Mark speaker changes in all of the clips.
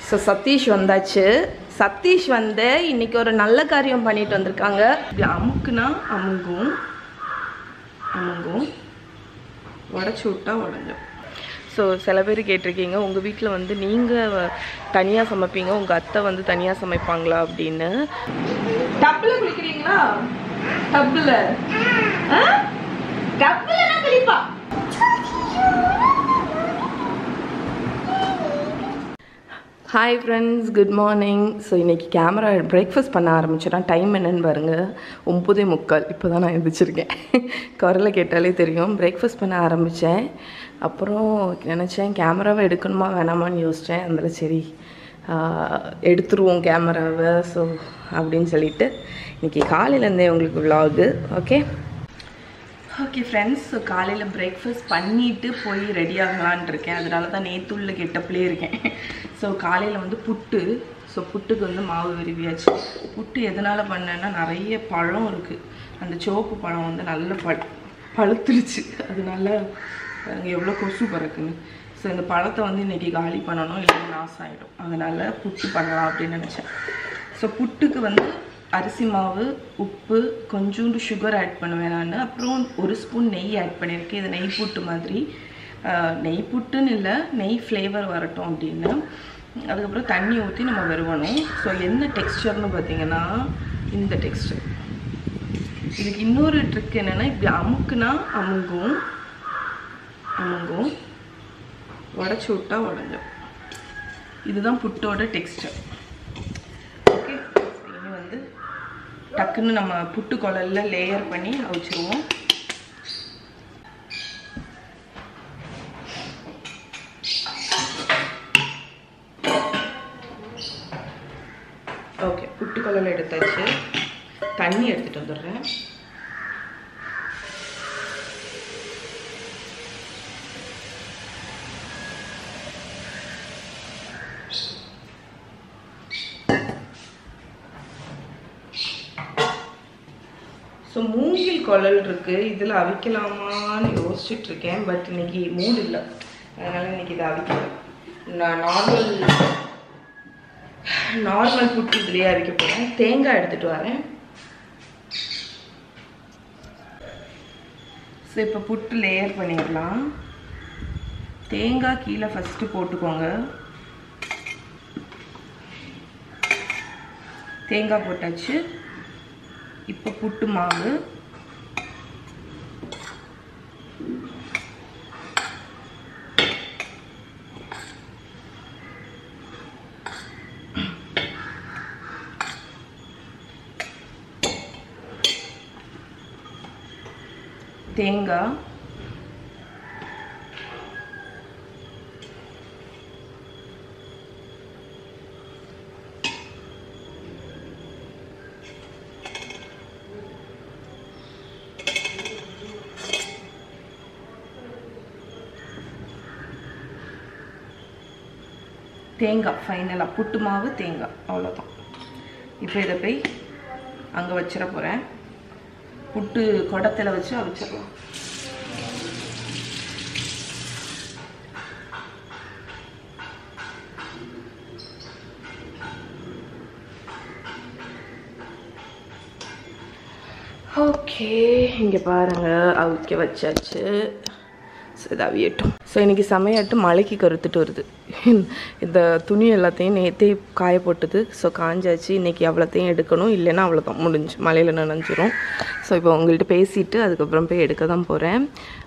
Speaker 1: So Satish வந்தாச்சு சதீஷ் வந்து இன்னைக்கு ஒரு நல்ல காரியம் பண்ணிட்டு வந்திருக்காங்க இப்படி அமுக்குனா அமுங்கும் அமுங்கும் உடச்சி விட்டா உடஞ்சும் ஸோ சில பேர் கேட்டிருக்கீங்க உங்கள் வீட்டில் வந்து நீங்கள் தனியாக சமைப்பீங்க உங்கள் அத்தை வந்து தனியாக சமைப்பாங்களா அப்படின்னு டப்பில் குளிக்கிறீங்களா டப்பில் டப்பில் தான் குளிப்பா hi friends good morning so இன்றைக்கி கேமரா பிரேக்ஃபாஸ்ட் பண்ண ஆரம்பிச்சிடலாம் டைம் என்னன்னு பாருங்கள் ஒம்பதே முக்கால் இப்போ தான் நான் எழுந்திரிச்சிருக்கேன் குரலை கேட்டாலே தெரியும் பிரேக்ஃபாஸ்ட் பண்ண ஆரம்பித்தேன் அப்புறம் நினச்சேன் கேமராவை எடுக்கணுமா வேணாமான்னு யோசித்தேன் அதில் சரி ஆஹ், எடுத்துருவோம் கேமராவை ஸோ அப்படின்னு சொல்லிட்டு இன்றைக்கி காலையிலேருந்தே உங்களுக்கு vlog okay okay friends so காலையில் பிரேக்ஃபாஸ்ட் பண்ணிட்டு போய் ரெடி ஆகலான் இருக்கேன் அதனால தான் நேத்துள்ள கெட்டப்லேயே இருக்கேன் ஸோ காலையில் வந்து புட்டு ஸோ புட்டுக்கு வந்து மாவு விரும்பியாச்சு புட்டு எதனால் பண்ணேன்னா நிறைய பழம் இருக்குது அந்த சிவப்பு பழம் வந்து நல்ல பழ பழுத்துருச்சு அதனால பாருங்க எவ்வளோ கொசு பறக்குன்னு ஸோ இந்த பழத்தை வந்து இன்றைக்கி காலி பண்ணணும் இல்லைன்னா நாசம் ஆகிடும் அதனால் புட்டு பண்ணலாம் அப்படின்னு நினச்சேன் ஸோ புட்டுக்கு வந்து அரிசி மாவு உப்பு கொஞ்சோண்டு சுகர் ஆட் பண்ணுவேன் நான் அப்புறம் ஒரு ஸ்பூன் நெய் ஆட் பண்ணியிருக்கேன் இது நெய் புட்டு மாதிரி ஆஹ், நெய் புட்டுன்னு இல்லை நெய் ஃப்ளேவர் வரட்டும் அப்படின்னு அதுக்கப்புறம் தண்ணி ஊற்றி நம்ம வருவணும் ஸோ என்ன டெக்ஸ்டர்னு பார்த்தீங்கன்னா இந்த டெக்ஸ்டர் இதுக்கு இன்னொரு ட்ரிக் என்னென்னா இப்படி அமுக்குனா அமுங்கும் அமுங்கும் உடச்சி விட்டா உடஞ்சும் இதுதான் புட்டோட டெக்ஸ்டர் ஓகே இனி வந்து டக்குன்னு நம்ம புட்டு குழல்ல லேயர் பண்ணி அவிச்சிருவோம் ஓகே புட்டு குழல் எடுத்தாச்சு தண்ணி எடுத்துட்டு வந்துடுறேன் ஸோ மூங்கில் குழல் இருக்கு இதில் அவிக்கலாமான்னு யோசிச்சுட்டு இருக்கேன் பட் இன்னைக்கு மூடு இல்லை அதனால இன்னைக்கு இதை அவிக்கல நான் நார்மல் நார்மல் புட்டு இதுலேயே அவிக்க போகிறேன் தேங்காய் எடுத்துட்டு வரேன் ஸோ இப்போ புட்டு லேயர் பண்ணிடலாம் தேங்காய் கீழே ஃபஸ்ட்டு போட்டுக்கோங்க தேங்காய் போட்டாச்சு இப்போ புட்டு மாவு தேங்காய் தேங்காய் ஃபைனலாக புட்டு மாவு தேங்காய் அவ்வளோதான் இப்போ இதை போய் அங்கே வச்சிட போகிறேன் புட்டு குடத்தில் வச்சு அவிச்சிடலாம் ஓகே இங்கே பாருங்கள் அவிக்க வச்சாச்சு ஸோ இது அவியட்டும் ஸோ இன்றைக்கி சமையாட்டு மழைக்கு கருத்துட்டு வருது இந்த துணி எல்லாத்தையும் நேற்றே காய போட்டது ஸோ காஞ்சாச்சு இன்றைக்கி அவ்வளோத்தையும் எடுக்கணும் இல்லைன்னா அவ்வளோதான் முடிஞ்சு மழையில் நனைஞ்சிரும் ஸோ இப்போ உங்கள்கிட்ட பேசிட்டு அதுக்கப்புறம் போய் எடுக்க தான் போகிறேன்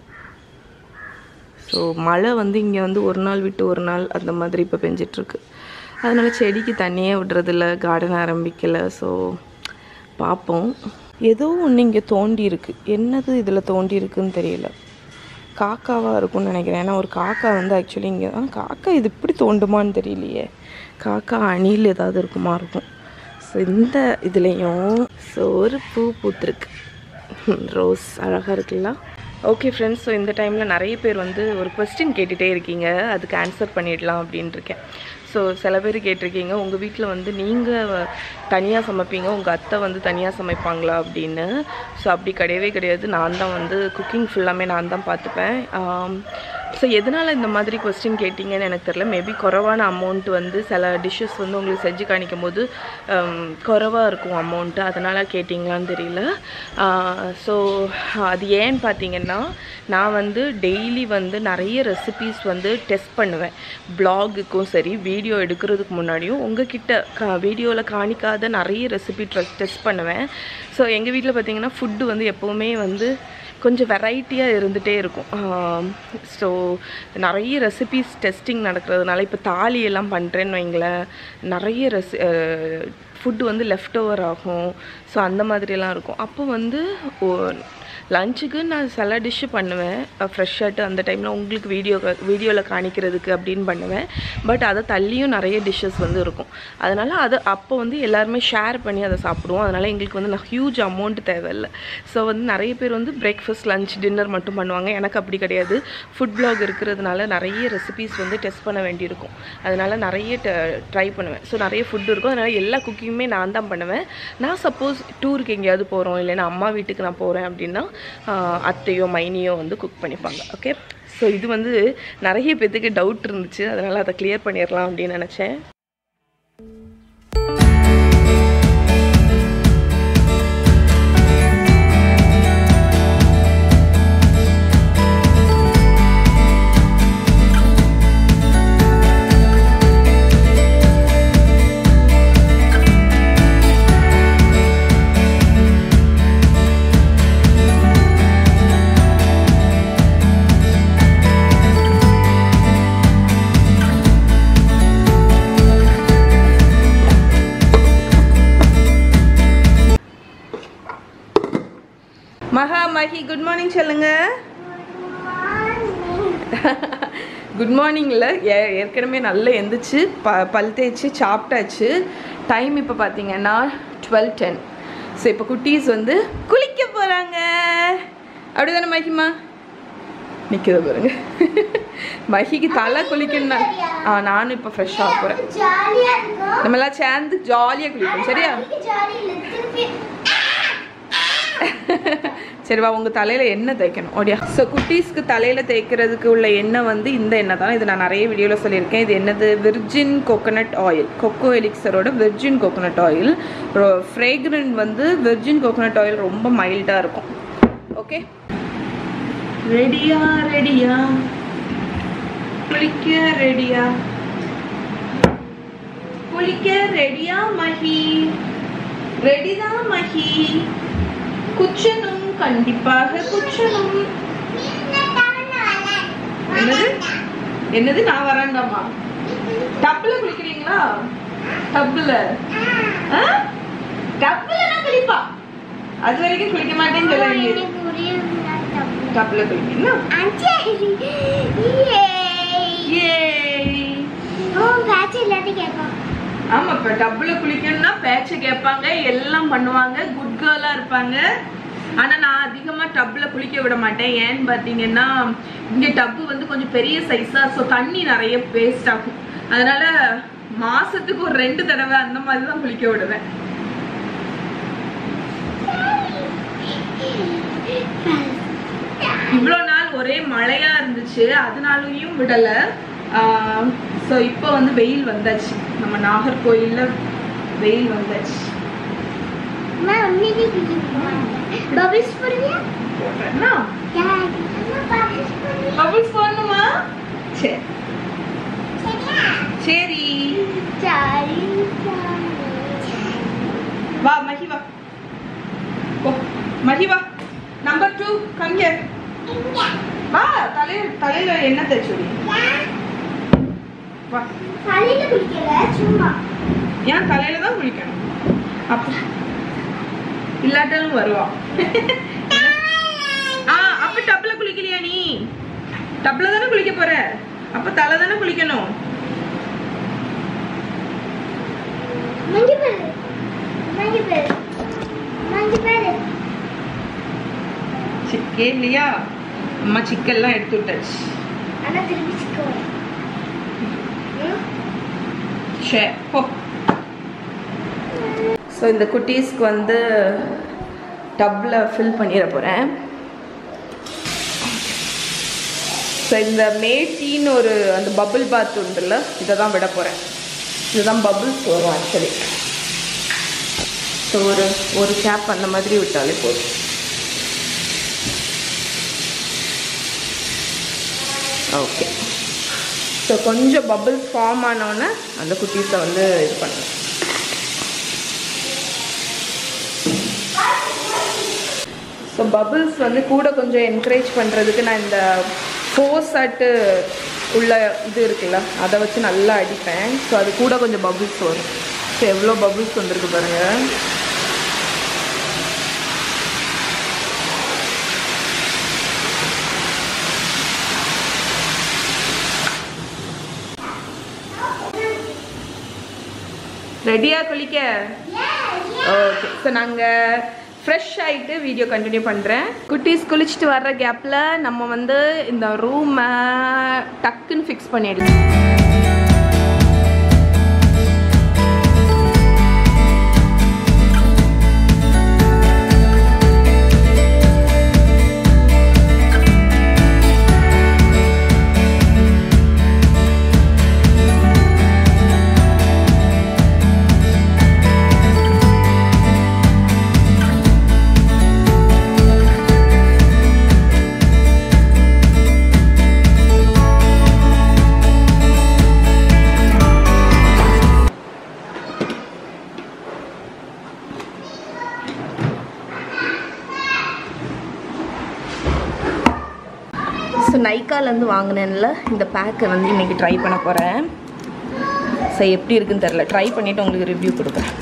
Speaker 1: ஸோ மழை வந்து இங்கே வந்து ஒரு நாள் விட்டு ஒரு நாள் அந்த மாதிரி இப்போ பெஞ்சிட்ருக்கு அதனால செடிக்கு தண்ணியே விடுறதில்ல கார்டன் ஆரம்பிக்கலை ஸோ பார்ப்போம் ஏதோ ஒன்று இங்கே தோண்டி இருக்கு என்னது இதில் தோண்டி இருக்குன்னு தெரியல காக்காவாக இருக்கும்னு நினைக்கிறேன் ஏன்னா ஒரு காக்கா வந்து ஆக்சுவலி இங்கே தான் காக்கா இது இப்படி தோண்டுமான்னு தெரியலையே காக்கா அணில் ஏதாவது இருக்குமா இருக்கும் ஸோ இந்த இதுலேயும் ஸோ ஒரு பூ பூத்துருக்கு ரோஸ் அழகாக இருக்குல்ல ஓகே ஃப்ரெண்ட்ஸ் ஸோ இந்த டைமில் நிறைய பேர் வந்து ஒரு கொஸ்டின் கேட்டுகிட்டே இருக்கீங்க அதுக்கு ஆன்சர் பண்ணிடலாம் அப்படின்னு இருக்கேன் ஸோ சில பேர் கேட்டிருக்கீங்க உங்கள் வீட்டில் வந்து நீங்கள் தனியாக சமைப்பீங்க உங்கள் அத்தை வந்து தனியாக சமைப்பாங்களா அப்படின்னு ஸோ அப்படி கிடையவே கிடையாது நான் தான் வந்து குக்கிங் ஃபுல்லாமே நான் தான் பார்த்துப்பேன் ஆம், ஸோ எதனால் இந்த மாதிரி கொஸ்டின் கேட்டிங்கன்னு எனக்கு தெரியல மேபி குறைவான அமௌண்ட் வந்து சில டிஷ்ஷஸ் வந்து உங்களுக்கு செஞ்சு காணிக்கும் போது குறைவாக இருக்கும் அமௌண்ட்டு அதனால் கேட்டிங்களான்னு தெரியல ஸோ அது ஏன்னு பார்த்தீங்கன்னா நான் வந்து டெய்லி வந்து நிறைய ரெசிபீஸ் வந்து டெஸ்ட் பண்ணுவேன் ப்ளாகுக்கும் சரி வீடியோ எடுக்கிறதுக்கு முன்னாடியும் உங்ககிட்ட கா வீடியோவில் காணிக்காத நிறைய ரெசிபி டெஸ்ட் பண்ணுவேன் ஸோ எங்கள் வீட்டில் பார்த்தீங்கன்னா ஃபுட்டு வந்து எப்போவுமே வந்து கொஞ்சம் வெரைட்டியாக இருந்துகிட்டே இருக்கும் ஸோ நிறைய ரெசிபீஸ் டெஸ்டிங் நடக்கிறதுனால இப்போ தாலி எல்லாம் பண்ணுறேன்னு வைங்களேன் நிறைய ரெசி ஃபுட்டு வந்து லெஃப்ட் ஓவர் ஆகும் ஸோ அந்த மாதிரியெல்லாம் இருக்கும் அப்போ வந்து லஞ்சுக்கு நான் சில டிஷ்ஷு பண்ணுவேன் ஃப்ரெஷ்ஷாட்டு அந்த டைமில் உங்களுக்கு வீடியோ வீடியோவில் காணிக்கிறதுக்கு அப்படின்னு பண்ணுவேன் பட் அதை தள்ளியும் நிறைய டிஷ்ஷஸ் வந்து இருக்கும் அதனால் அதை அப்போ வந்து எல்லாருமே ஷேர் பண்ணி அதை சாப்பிடுவோம் அதனால் எங்களுக்கு வந்து நான் ஹியூஜ் அமௌண்ட் தேவையில்லை ஸோ வந்து நிறைய பேர் வந்து பிரேக்ஃபாஸ்ட் லஞ்ச் டின்னர் மட்டும் பண்ணுவாங்க எனக்கு அப்படி கிடையாது ஃபுட் பிளாக் இருக்கிறதுனால நிறைய ரெசிபீஸ் வந்து டெஸ்ட் பண்ண வேண்டியிருக்கும் அதனால் நிறைய ட்ரை பண்ணுவேன் ஸோ நிறைய ஃபுட் இருக்கும் அதனால் எல்லா குக்கிங்குமே நான் தான் பண்ணுவேன் நான் சப்போஸ் டூருக்கு எங்கேயாவது போகிறோம் இல்லைன்னா அம்மா வீட்டுக்கு நான் போகிறேன் அப்படின்னா ஆஹ் அத்தையோ மைனியோ வந்து குக் பண்ணிப்பாங்க ஓகே ஸோ இது வந்து நிறைய பேத்துக்கு டவுட் இருந்துச்சு அதனால் அதை கிளியர் பண்ணிடலாம் அப்படின்னு நினச்சேன் மகா மஹி குட் மார்னிங் சொல்லுங்க குட் மார்னிங்கில் ஏ ஏற்கனவே நல்லா எந்திரிச்சு ப பல் தேய்ச்சி சாப்பிட்டாச்சு டைம் இப்போ பார்த்தீங்கன்னா டுவெல் டென் ஸோ இப்போ குட்டீஸ் வந்து குளிக்க போகிறாங்க அப்படி தானே மஹிமா நிற்கிறது பாருங்க மஹிக்கு தலை குளிக்கணும்னா ஆ நானும் இப்போ ஃப்ரெஷ்ஷாக போகிறேன்
Speaker 2: ஜாலியா இருக்கும்
Speaker 1: நம்ம எல்லாம் சேர்ந்து ஜாலியாக குளிப்போம் சரியா
Speaker 2: ஜாலி இல்ல திருப்பி
Speaker 1: சரி வா உங்கள் தலையில் எண்ணெய் தேய்க்கணும் ஓடியா ஸோ குட்டீஸ்க்கு தலையில் தேய்க்கிறதுக்கு உள்ள எண்ணெய் வந்து இந்த எண்ணெய் தான் இது நான் நிறைய வீடியோவில் சொல்லியிருக்கேன் இது என்னது விர்ஜின் கோகனட் ஆயில் கொக்கோ எலிக்சரோட விர்ஜின் கோகனட் ஆயில் ஃப்ரேக்ரண்ட் வந்து விர்ஜின் கோகனட் ஆயில் ரொம்ப மைல்டாக இருக்கும் ஓகே ரெடியா ரெடியா குளிக்க ரெடியா குளிக்க ரெடியா மஹி ரெடிதான் மஹி குச்சனும் கண்டிப்பாக குச்சனும் என்னது என்னது நான் வரேன்டாமா டப்புல குளிக்கிறீங்களா டப்புல டப்புல நான் குளிப்பா அது வரைக்கும் குளிக்க மாட்டேன்னு சொல்ல வேண்டியது டப்புல குளிக்கீங்களா ஏய் ஆமா இப்ப டப்புல குளிக்கணும்னா பேச்ச கேட்பாங்க எல்லாம் பண்ணுவாங்க குட் கேர்லா இருப்பாங்க ஆனா நான் அதிகமா டப்ல குளிக்க விட மாட்டேன் ஏன்னு பாத்தீங்கன்னா இங்க டப்பு வந்து கொஞ்சம் பெரிய சைஸா ஸோ தண்ணி நிறைய வேஸ்ட் ஆகும் அதனால மாசத்துக்கு ஒரு ரெண்டு தடவை அந்த மாதிரி தான் குளிக்க விடுவேன் இவ்வளோ நாள் ஒரே மழையா இருந்துச்சு அதனாலயும் விடல ஸோ இப்போ வந்து வெயில் வந்தாச்சு நம்ம நாகர்கோயில்ல வெயில் வந்தாச்சு
Speaker 2: பபிள்ஸ் போடுவியா
Speaker 1: போடுறேன்னா
Speaker 2: பபிள்ஸ் போடுவியா
Speaker 1: பபிள்ஸ் போடணுமா சரி
Speaker 2: சரியா
Speaker 1: சரி
Speaker 2: ஜாலி
Speaker 1: வா மஹி வா போ மஹி வா நம்பர் டூ கங்க
Speaker 2: இங்க
Speaker 1: வா தலையில தலையில என்ன தேய்ச்சி விடு. வா
Speaker 2: தலையில குளிக்கல சும்மா
Speaker 1: ஏன் தலையில தான் குளிக்கணும் அப்ப இல்லாட்டாலும் வருவா ஆ அப்ப டப்ல குளிக்கலையா நீ டப்ல தானே குளிக்க போற அப்ப தலை தானே குளிக்கணும்
Speaker 2: மங்கி பாரு மங்கி பாரு மங்கி பாரு
Speaker 1: சிக்கே இல்லையா அம்மா சிக்கெல்லாம் எடுத்து விட்டாச்சு
Speaker 2: ஆனா திருப்பி சிக்குவேன்
Speaker 1: சே போ ஸோ இந்த குட்டீஸ்க்கு வந்து டப்பில் ஃபில் பண்ணிட போகிறேன் ஸோ இந்த மேட்டின்னு ஒரு அந்த பபிள் பாத் உண்டுல்ல இதை தான் விட போகிறேன் இதுதான் பபிள்ஸ் வரும் ஆக்சுவலி ஸோ ஒரு ஒரு கேப் அந்த மாதிரி விட்டாலே போதும் ஓகே ஸோ கொஞ்சம் பபிள்ஸ் ஃபார்ம் ஆனோடனே அந்த குட்டீஸை வந்து இது பண்ணணும் ஸோ பபிள்ஸ் வந்து கூட கொஞ்சம் என்கரேஜ் பண்ணுறதுக்கு நான் இந்த ஃபோர்ஸ் அட்டு உள்ள இது இருக்குல்ல அதை வச்சு நல்லா அடிப்பேன் ஸோ அது கூட கொஞ்சம் பபிள்ஸ் வரும் ஸோ எவ்வளோ பபிள்ஸ் வந்திருக்கு பாருங்கள் ரெடியா குளிக்க ஓகே ஸோ நாங்கள் ஃப்ரெஷ் ஆகிட்டு வீடியோ கண்டினியூ பண்ணுறேன் குட்டீஸ் குளிச்சுட்டு வர்ற கேப்பில் நம்ம வந்து இந்த ரூமை டக்குன்னு ஃபிக்ஸ் பண்ணிடலாம் ஸோ நைக்காலேருந்து வாங்கினேன்ல இந்த பேக்கை வந்து இன்றைக்கி ட்ரை பண்ண போகிறேன் ஸோ எப்படி இருக்குன்னு தெரில ட்ரை பண்ணிவிட்டு உங்களுக்கு ரிவ்யூ கொடுக்குறேன்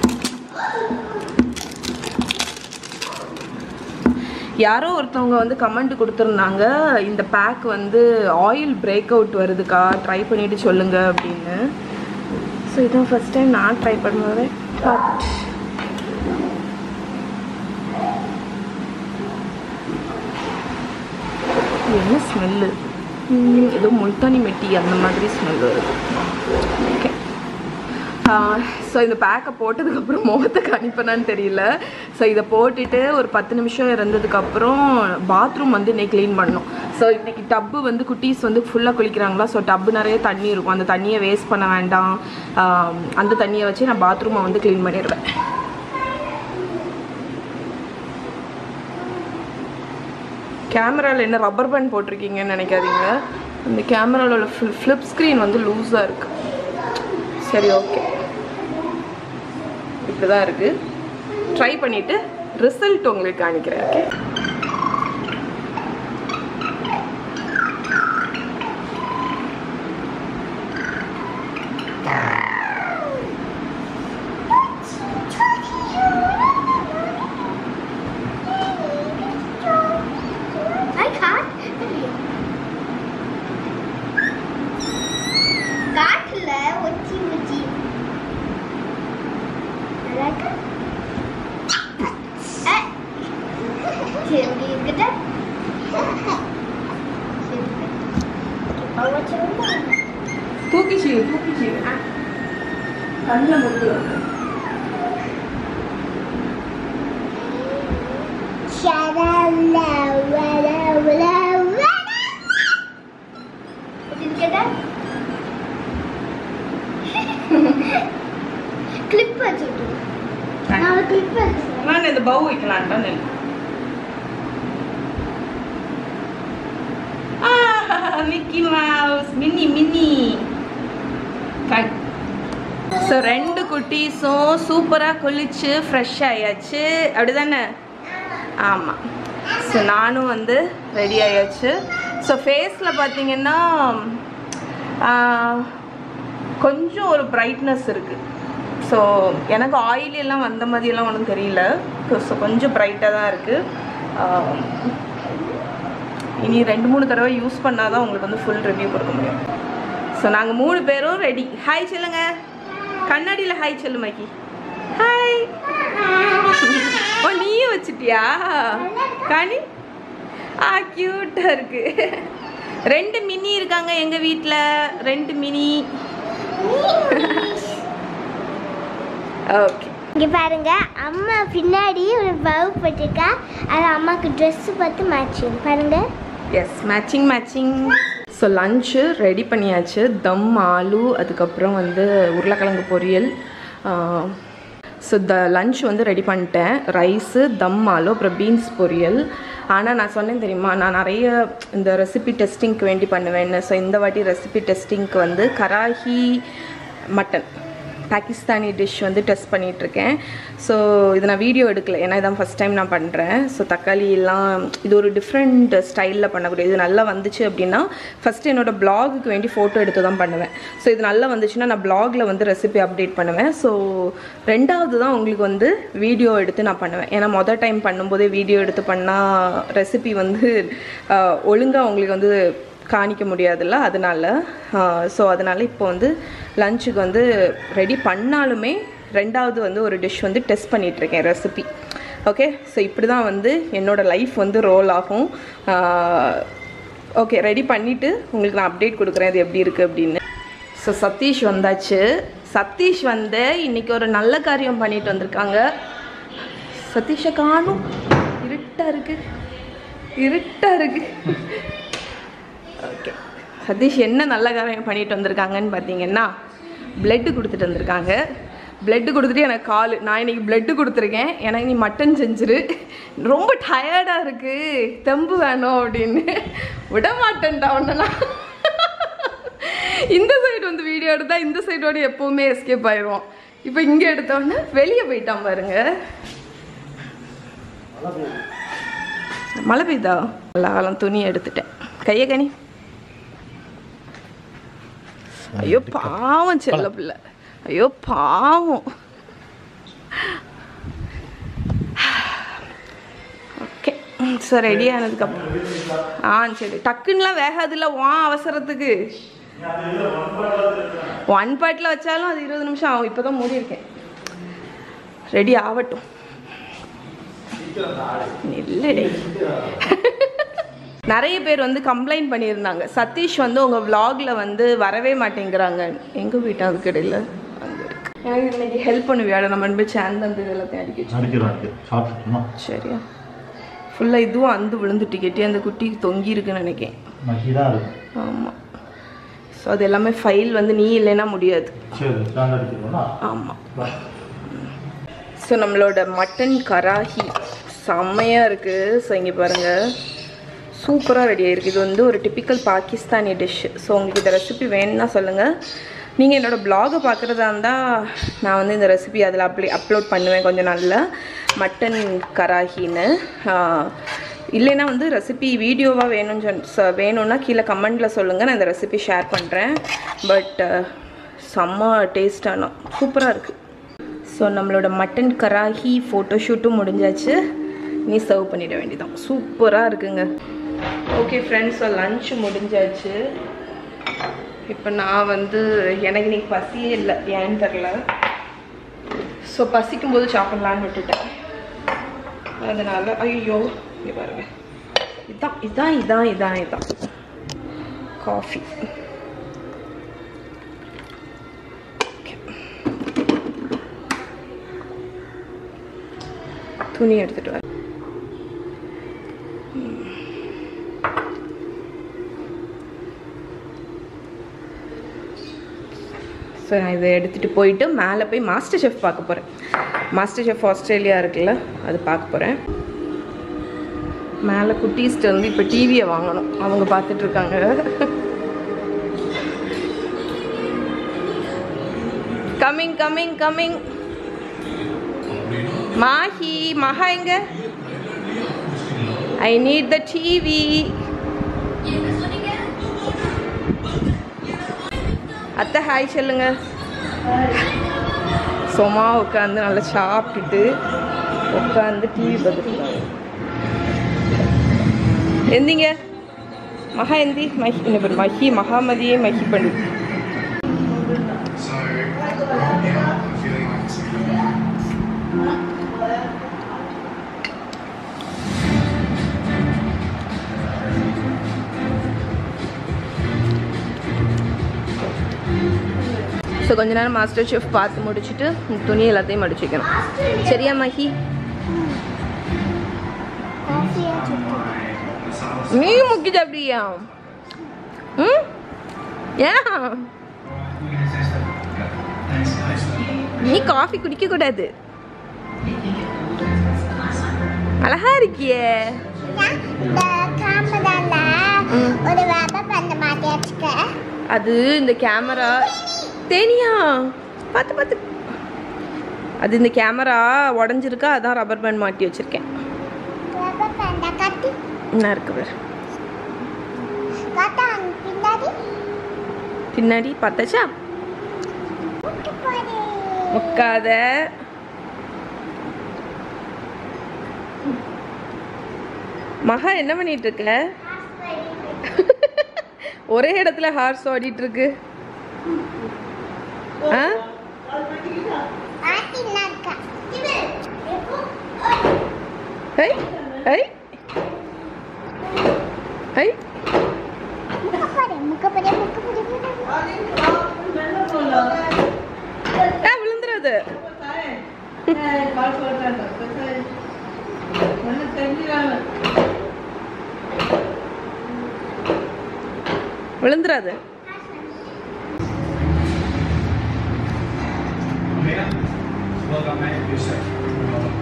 Speaker 1: யாரோ ஒருத்தவங்க வந்து கமெண்ட் கொடுத்துருந்தாங்க இந்த பேக் வந்து ஆயில் பிரேக் அவுட் வருதுக்கா ட்ரை பண்ணிவிட்டு சொல்லுங்க அப்படின்னு ஸோ இதான் ஃபஸ்ட் டைம் நான் ட்ரை பண்ணுவது பட் இது என்ன ஸ்மெல்லு ஏதோ முல்தானி மெட்டி அந்த மாதிரி ஸ்மெல் வருது ஓகே ஸோ இந்த பேக்கை போட்டதுக்கப்புறம் முகத்துக்கு அனுப்பினான்னு தெரியல ஸோ இதை போட்டுட்டு ஒரு பத்து நிமிஷம் இருந்ததுக்கப்புறம் பாத்ரூம் வந்து இன்னைக்கு க்ளீன் பண்ணணும் ஸோ இன்னைக்கு டப்பு வந்து குட்டீஸ் வந்து ஃபுல்லாக குளிக்கிறாங்களா ஸோ டப்பு நிறைய தண்ணி இருக்கும் அந்த தண்ணியை வேஸ்ட் பண்ண வேண்டாம் ஆஹ் அந்த தண்ணியை வச்சு நான் பாத்ரூமை வந்து க்ளீன் பண்ணிடுவேன் கேமராவில் என்ன ரப்பர் பேண்ட் போட்டிருக்கீங்கன்னு நினைக்காதீங்க இந்த கேமராவில் உள்ள ஃபில் ஃப்ளிப் ஸ்க்ரீன் வந்து லூஸாக இருக்கு சரி ஓகே இப்படி தான் இருக்குது ட்ரை பண்ணிவிட்டு ரிசல்ட் உங்களுக்கு காணிக்கிறேன் ஓகே
Speaker 2: I can't. காட்டுல ஒச்சி ஒச்சி அழகா அஹ். சரி இப்படி இருக்குதா சரி. அவங்க சொல்லுங்க.
Speaker 1: தூக்கிச்சு தூக்கிச்சு கண்ணில் முட்டு
Speaker 2: இருக்குதா? clip வச்சுட்டு. நான் ஒரு clip வச்சுட்டேன்.
Speaker 1: நான் இந்த பவு வைக்கலான்டா நெல் மிக்கி மவுஸ் மின்னி மின்னி ஸோ ரெண்டு குட்டீஸும் சூப்பராக குளிச்சு ஃப்ரெஷ் ஆயாச்சு அப்படிதானே ஆமாம் ஸோ நானும் வந்து ரெடி ஆயாச்சு ஸோ ஃபேஸில் பார்த்தீங்கன்னா ஆஹ், கொஞ்சம் ஒரு பிரைட்னஸ் இருக்குது ஸோ எனக்கு ஆயில் எல்லாம் வந்த மாதிரியெல்லாம் ஒன்றும் தெரியல ஸோ கொஞ்சம் பிரைட்டாக தான் இருக்குது இனி ரெண்டு மூணு தடவை யூஸ் பண்ணால் தான் உங்களுக்கு வந்து ஃபுல் ரிவ்யூ கொடுக்க முடியும் ஸோ நாங்கள் மூணு பேரும் ரெடி ஹாய் சொல்லுங்க கண்ணாடியில் ஹாய் சொல்லு மைக்கி ஹாய் ஓ நீயும் வச்சிட்டியா கனி ஆ க்யூட்டாக இருக்கு ரெண்டு மினி இருக்காங்க எங்கள் வீட்டில் ரெண்டு மினி ஓகே
Speaker 2: இங்க பாருங்க அம்மா பின்னாடி ஒரு பவு போட்டிருக்கா அது அம்மாக்கு Dress பார்த்து மேட்சிங் பாருங்க
Speaker 1: yes matching matching so lunch ready பண்ணியாச்சு தம் ஆலு அதுக்கப்புறம் வந்து உருளைக்கிழங்கு பொரியல் ஸோ த லஞ்ச் வந்து ரெடி பண்ணிட்டேன் ரைஸு தம் ஆலு அப்புறம் பீன்ஸ் பொரியல் ஆனால் நான் சொன்னேன் தெரியுமா நான் நிறைய இந்த ரெசிபி டெஸ்டிங்க்கு வேண்டி பண்ணுவேன்னு ஸோ இந்த வாட்டி ரெசிபி டெஸ்டிங்க்கு வந்து கராஹி மட்டன் பாகிஸ்தானி டிஷ் வந்து டெஸ்ட் பண்ணிகிட்ருக்கேன் ஸோ இது நான் வீடியோ எடுக்கல ஏன்னா இதான் ஃபஸ்ட் டைம் நான் பண்ணுறேன் ஸோ தக்காளி எல்லாம் இது ஒரு டிஃப்ரெண்ட் ஸ்டைலில் பண்ணக்கூடிய இது நல்லா வந்துச்சு அப்படின்னா ஃபஸ்ட்டு என்னோட பிளாகுக்கு வேண்டி ஃபோட்டோ எடுத்து தான் பண்ணுவேன் ஸோ இது நல்லா வந்துச்சுன்னா நான் பிளாகில் வந்து ரெசிபி அப்டேட் பண்ணுவேன் ஸோ ரெண்டாவது தான் உங்களுக்கு வந்து வீடியோ எடுத்து நான் பண்ணுவேன் ஏன்னா மொதல் டைம் பண்ணும்போதே வீடியோ எடுத்து பண்ணால் ரெசிபி வந்து ஒழுங்காக உங்களுக்கு வந்து காணிக்க முடியாதுல்ல அதனால ஸோ அதனால் இப்போ வந்து லஞ்சுக்கு வந்து ரெடி பண்ணாலுமே ரெண்டாவது வந்து ஒரு டிஷ் வந்து டெஸ்ட் பண்ணிகிட்ருக்கேன் ரெசிபி ஓகே ஸோ இப்படி தான் வந்து என்னோடய லைஃப் வந்து ரோல் ஆகும் ஓகே ரெடி பண்ணிவிட்டு உங்களுக்கு நான் அப்டேட் கொடுக்குறேன் இது எப்படி இருக்குது அப்படின்னு ஸோ சதீஷ் வந்தாச்சு சதீஷ் வந்து இன்னைக்கு ஒரு நல்ல காரியம் பண்ணிட்டு வந்திருக்காங்க சதீஷை காணும் இருட்டாக இருக்குது இருட்டாக இருக்குது ஓகே சதீஷ் என்ன நல்ல காரியம் பண்ணிட்டு வந்திருக்காங்கன்னு பார்த்தீங்கன்னா பிளட்டு கொடுத்துட்டு வந்திருக்காங்க பிளட்டு கொடுத்துட்டு எனக்கு கால் நான் இன்னைக்கு பிளட்டு கொடுத்துருக்கேன் எனக்கு நீ மட்டன் செஞ்சிரு ரொம்ப டயர்டாக இருக்குது தெம்பு வேணும் அப்படின்னு விட மாட்டேன்டா உன்னெல்லாம் இந்த சைடு வந்து வீடியோ எடுத்தால் இந்த சைடோட எப்போவுமே எஸ்கேப் ஆயிடுவோம் இப்போ இங்கே எடுத்தோடனே வெளியே போயிட்டான் பாருங்க மழை பெய்தா நல்ல காலம் துணி எடுத்துட்டேன் கையை கனி ஐயோ பாவம் செல்ல பிள்ளை ஐயோ பாவம் ஓகே ஸோ ரெடி ஆனதுக்கப்புறம் ஆ சரி டக்குன்னுலாம் வேகாதுல்ல வா அவசரத்துக்கு ஒன் பாட்டில் வச்சாலும் அது இருபது நிமிஷம் ஆகும் இப்போ தான் மூடி இருக்கேன் ரெடி ஆகட்டும் இல்லடே நிறைய பேர் வந்து கம்ப்ளைண்ட் பண்ணியிருந்தாங்க சதீஷ் வந்து உங்கள் vlogல வந்து வரவே மாட்டேங்கிறாங்க எங்கள் வீட்டு அதுக்கு இடையில அங்கே இருக்கு எனக்கு இன்னைக்கு ஹெல்ப் பண்ணுவியாட நம்ம ரெண்டு பேரும் சேர்ந்து அந்த இது எல்லாத்தையும் அடிக்க வச்சு.
Speaker 3: அடிக்கிறோம் அடிக்கிறோம் சாப்பிட்டுட்டோமா
Speaker 1: சரியா ஃபுல்லாக இதுவும் அந்து விழுந்துட்டு கெட்டி அந்த குட்டி தொங்கி இருக்குன்னு நினைக்கிறேன்
Speaker 3: மகி தான் இருக்கும்
Speaker 1: ஆமாம் ஸோ அது எல்லாமே ஃபைல் வந்து நீ இல்லைன்னா முடியாது
Speaker 3: சரி சேர்ந்து அடிக்கிறோம்னா
Speaker 1: ஆமாம் ஸோ நம்மளோட மட்டன் கராஹி செம்மையாக இருக்குது ஸோ இங்கே பாருங்கள் சூப்பராக ரெடி ஆயிருக்கு இது வந்து ஒரு டிப்பிக்கல் பாகிஸ்தானி டிஷ் ஸோ உங்களுக்கு இந்த ரெசிபி வேணும்னா சொல்லுங்கள் நீங்கள் என்னோடய பிளாகை பார்க்குறதா இருந்தால் நான் வந்து இந்த ரெசிபி அதில் அப்ளை அப்லோட் பண்ணுவேன் கொஞ்சம் நாளில் மட்டன் கராஹின்னு ஆஹ், இல்லைன்னா வந்து ரெசிபி வீடியோவாக வேணும்னு சொல் ச- வேணும்னா கீழே கமெண்டில் சொல்லுங்கள் நான் இந்த ரெசிபி ஷேர் பண்ணுறேன் பட் செம்ம டேஸ்டான சூப்பராக இருக்குது ஸோ நம்மளோட மட்டன் கராஹி ஃபோட்டோஷூட்டும் முடிஞ்சாச்சு நீ சர்வ் பண்ணிட வேண்டியதான் சூப்பராக இருக்குங்க ஓகே ஃப்ரெண்ட்ஸ் ஸோ லஞ்சு முடிஞ்சாச்சு இப்போ நான் வந்து எனக்கு இன்னைக்கு பசியே இல்லை ஏன்னு தெரில ஸோ பசிக்கும் போது சாப்பிட்லான்னு விட்டுட்டேன் அதனால ஐயோ இங்கே பாருங்க இதான் இதான் இதான் இதான் இதான் காஃபி துணி எடுத்துட்டு வர ஸோ நான் இதை எடுத்துகிட்டு போயிட்டு மேலே போய் மாஸ்டர் ஷெஃப் பார்க்க போகிறேன் மாஸ்டர் ஷெஃப் ஆஸ்திரேலியா இருக்குல்ல அது பார்க்க போகிறேன் மேலே குட்டீஸ்ட்டு வந்து இப்போ டிவியை வாங்கணும் அவங்க பார்த்துட்டு இருக்காங்க coming coming coming Mahi Maha எங்க ஐ நீட் த டிவி அத்தை ஹாய் சொல்லுங்க சும்மா உட்காந்து நல்லா சாப்பிட்டுட்டு உட்காந்து டிவி பார்த்துட்டு எந்திங்க மகா எந்தி மஹி என்ன பேர் மஹி மகாமதியே மஹி பண்ணு
Speaker 4: So, yeah, I'm feeling like it's
Speaker 1: so கொஞ்ச நேரம் மாஸ்டர் ஷெஃப் பார்த்து முடிச்சுட்டு துணி எல்லாத்தையும் மடிச்சு வைக்கணும் சரியா மஹி
Speaker 2: காஃபியா சுட்டு
Speaker 1: நீ முக்கி சாப்பிடுறியா ம் ஏன்
Speaker 4: We're gonna test it. Thanks, guys.
Speaker 1: நீ காஃபி குடிக்க கூடாது அழகா இருக்கியே
Speaker 2: இந்த கேமரால ஒரு வேப்ப பண்ண மாட்டி வச்சுக்க
Speaker 1: அது இந்த கேமரா தேனியா பார்த்து பார்த்து அது இந்த கேமரா உடஞ்சிருக்கா அதான் ரப்பர் பேண்ட் மாட்டி வச்சிருக்கேன்
Speaker 2: வேப்ப பண்ண கட்டி
Speaker 1: என்ன இருக்கு பேர்
Speaker 2: கட்டா பின்னாடி
Speaker 1: பின்னாடி பார்த்தாச்சா
Speaker 2: முட்டு போடு
Speaker 1: முக்காத மகா என்ன பண்ணிட்டு இருக்க ஒரே இடத்துல ஹார்ஸ் ஓடிட்டு இருக்கு ஆ
Speaker 2: ஆட்டி நாக்கா
Speaker 1: ஹை ஹை ஹை
Speaker 2: முக்க போடு முக்க போடு முக்க போடு
Speaker 1: ஆ விழுந்துடாது விழுந்துடாது
Speaker 4: Amir, well done, mate. You're safe. Well done.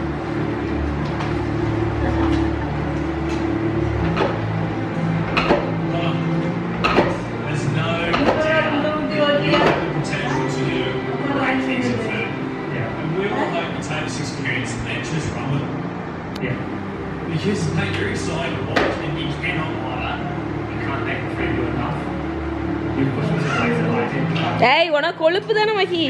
Speaker 4: There's no doubt that you have the potential to do great things in food. Yeah. And we all hope you take this experience and just run with it. Yeah. Because mate, you're excited to watch and you cannot lie that. You can't make the food good enough. You push me to the place that I did.
Speaker 1: ஏய் உனக்கு கொழுப்பு தானே மகி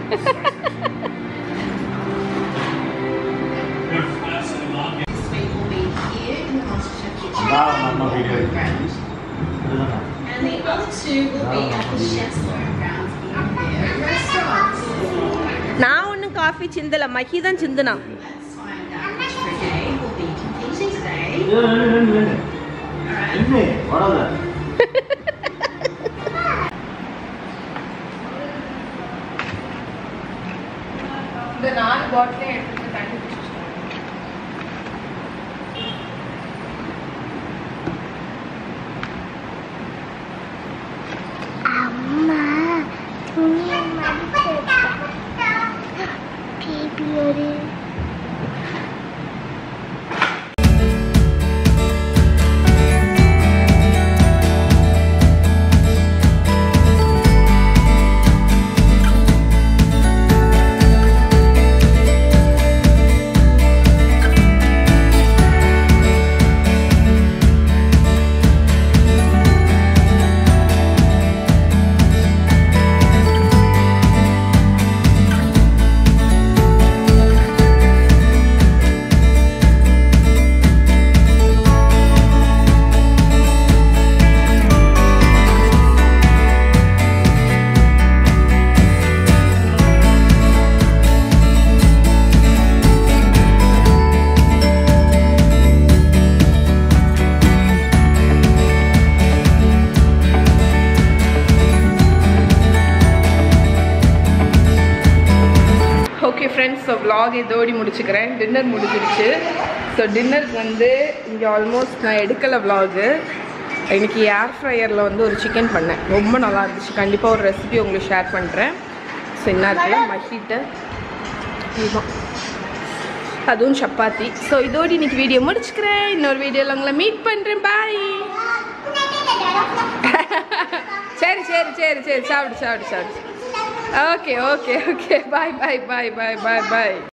Speaker 4: We've absolutely loved it.
Speaker 5: week will be here in the MasterChef kitchen.
Speaker 3: நான் நம்ம video
Speaker 5: Ground.
Speaker 3: இதுதானே
Speaker 5: And the other two will be at the chef's learning grounds in their restaurants.
Speaker 1: நான் ஒன்றும் coffee சிந்தல மகி தான் சிந்துனா
Speaker 5: Let's find out which brigade will be competing today.
Speaker 3: என்ன வராத
Speaker 1: இந்த நாலு பாட்டிலே எடுத்துட்டு தண்ணி
Speaker 2: அம்மா துணியை மடிச்சு பேபி ஒரு
Speaker 1: ஓகே ஃப்ரெண்ட்ஸ் ஸோ vlog இதோடி முடிச்சுக்கிறேன் டின்னர் முடிஞ்சிருச்சு ஸோ டின்னருக்கு வந்து இங்கே ஆல்மோஸ்ட் நான் எடுக்கலை vlog இன்னைக்கு ஏர் ஃப்ரையரில் வந்து ஒரு சிக்கன் பண்ணேன் ரொம்ப நல்லா இருந்துச்சு கண்டிப்பாக ஒரு ரெசிபி உங்களுக்கு ஷேர் பண்ணுறேன் ஸோ என்ன இருக்குல்ல மஹிட்ட இதுதான் அதுவும் சப்பாத்தி ஸோ இதோடு இன்னைக்கு வீடியோ முடிச்சுக்கிறேன் இன்னொரு வீடியோவில் உங்களை மீட் பண்ணுறேன் பாய் சரி சரி சரி சரி சாப்பிடு சாப்பிடு சாப்பிடு okay okay okay bye bye bye bye bye பாய்